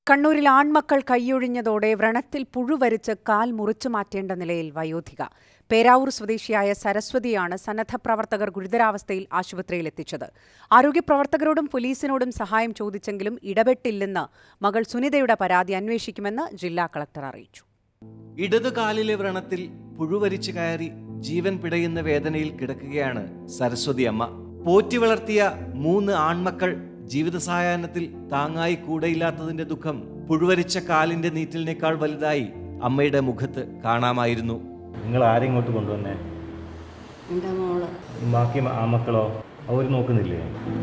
കണ്ണൂരിൽ ആൺമക്കൾ കൈയൊഴിഞ്ഞതോടെ വ്രണത്തിൽ പുഴുവരിച്ച് കാൽ മുറിച്ചു മാറ്റേണ്ട നിലയിൽ വയോധിക പേരാവൂർ സ്വദേശിയായ സരസ്വതിയാണ് സന്നദ്ധ പ്രവർത്തകർ ഗുരുതരാവസ്ഥയിൽ ആശുപത്രിയിൽ എത്തിച്ചത് ആരോഗ്യപ്രവർത്തകരോടും പോലീസിനോടും സഹായം ചോദിച്ചെങ്കിലും ഇടപെട്ടില്ലെന്ന് മകൾ സുനിതയുടെ പരാതി അന്വേഷിക്കുമെന്ന് ജില്ലാ കളക്ടർ അറിയിച്ചു ഇടതു കാലിലെ വ്രണത്തിൽ പുഴുവരിച്ചു കയറി ജീവൻ പിടയുന്ന വേദനയിൽ കിടക്കുകയാണ് സരസ്വതി അമ്മ പോറ്റി വളർത്തിയ മൂന്ന് ആൺമക്കൾ ജീവിത സായാഹ്നത്തിൽ താങ്ങായി കൂടെയില്ലാത്തതിന്റെ ദുഃഖം പുഴുവരിച്ച കാലിന്റെ നീറ്റലിനേക്കാൾ വലുതായി അമ്മയുടെ മുഖത്ത് കാണാമായിരുന്നു നിങ്ങൾ ആരെ ഇങ്ങോട്ട് കൊണ്ടുവന്നേ എൻ്റെ മോള് ബാക്കി ആ മക്കളോ അവർ നോക്കുന്നില്ലേ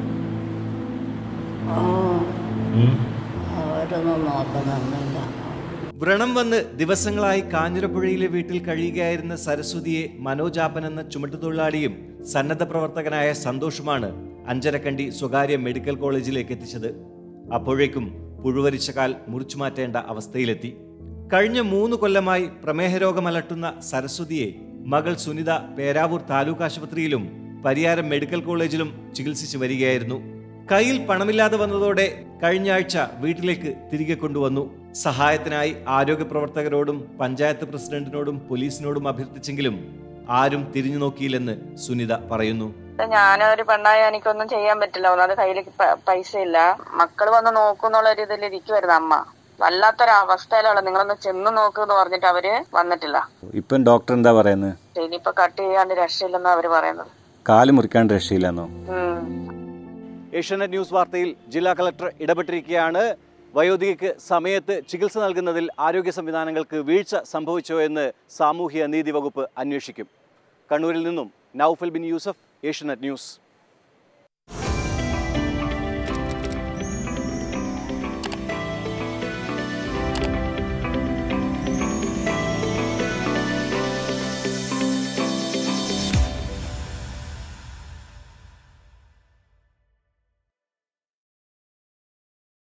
ഓ ഉം? അവരൊന്നും നോക്കുന്നൊന്നുമില്ല വ്രണം വന്ന് ദിവസങ്ങളായി കാഞ്ഞിരപ്പുഴയിലെ വീട്ടിൽ കഴിയുകയായിരുന്ന സരസ്വതിയെ മനോജാപ്പൻ എന്ന ചുമട്ടുതൊഴിലാളിയും സന്നദ്ധ പ്രവർത്തകനായ സന്തോഷുമാണ് അഞ്ചരക്കണ്ടി സ്വകാര്യ മെഡിക്കൽ കോളേജിലേക്ക് എത്തിച്ചത് അപ്പോഴേക്കും പുഴുവരിച്ച കാൽ മുറിച്ചു മാറ്റേണ്ട അവസ്ഥയിലെത്തി കഴിഞ്ഞ മൂന്ന് കൊല്ലമായി പ്രമേഹ രോഗം അലട്ടുന്ന സരസ്വതിയെ മകൾ സുനിത പേരാവൂർ താലൂക്ക് ആശുപത്രിയിലും പരിയാരം മെഡിക്കൽ കോളേജിലും ചികിത്സിച്ചു വരികയായിരുന്നു കയ്യിൽ പണമില്ലാതെ വന്നതോടെ കഴിഞ്ഞ ആഴ്ച വീട്ടിലേക്ക് തിരികെ കൊണ്ടുവന്നു സഹായത്തിനായി ആരോഗ്യ പ്രവർത്തകരോടും പഞ്ചായത്ത് പ്രസിഡന്റിനോടും പോലീസിനോടും അഭ്യർത്ഥിച്ചെങ്കിലും ആരും തിരിഞ്ഞു നോക്കിയില്ലെന്ന് സുനിത പറയുന്നു ഞാനൊരു പെണ്ണായ എനിക്കൊന്നും ചെയ്യാൻ പറ്റില്ല ഒന്നാമത് കയ്യിൽ പൈസ ഇല്ല മക്കൾ വന്ന് നോക്കുന്നുള്ള ഒരു ഇതിൽ ഇരിക്കുവായിരുന്നു അമ്മ വല്ലാത്തൊരവസ്ഥയിലുള്ള നിങ്ങളൊന്ന് ചെന്ന് നോക്ക് എന്ന് പറഞ്ഞിട്ട് അവര് വന്നിട്ടില്ല ഇപ്പം ഡോക്ടർ എന്താ പറയുന്നത് ഇനിയിപ്പൊ കട്ട് ചെയ്യാണ്ട് രക്ഷയില്ലെന്നാ അവര് പറയുന്നത് കാല് മുറിക്കാൻ രക്ഷയില്ലെന്നോ ഉം ഏഷ്യാനെറ്റ് ന്യൂസ് വാർത്തയിൽ ജില്ലാ കളക്ടർ ഇടപെട്ടിരിക്കുകയാണ് വയോധികയ്ക്ക് സമയത്ത് ചികിത്സ നൽകുന്നതിൽ ആരോഗ്യ സംവിധാനങ്ങൾക്ക് വീഴ്ച സംഭവിച്ചോ എന്ന് സാമൂഹ്യ നീതി വകുപ്പ് അന്വേഷിക്കും കണ്ണൂരിൽ നിന്നും നൌഫൽ ബിൻ യൂസഫ് ഏഷ്യാനെറ്റ് ന്യൂസ്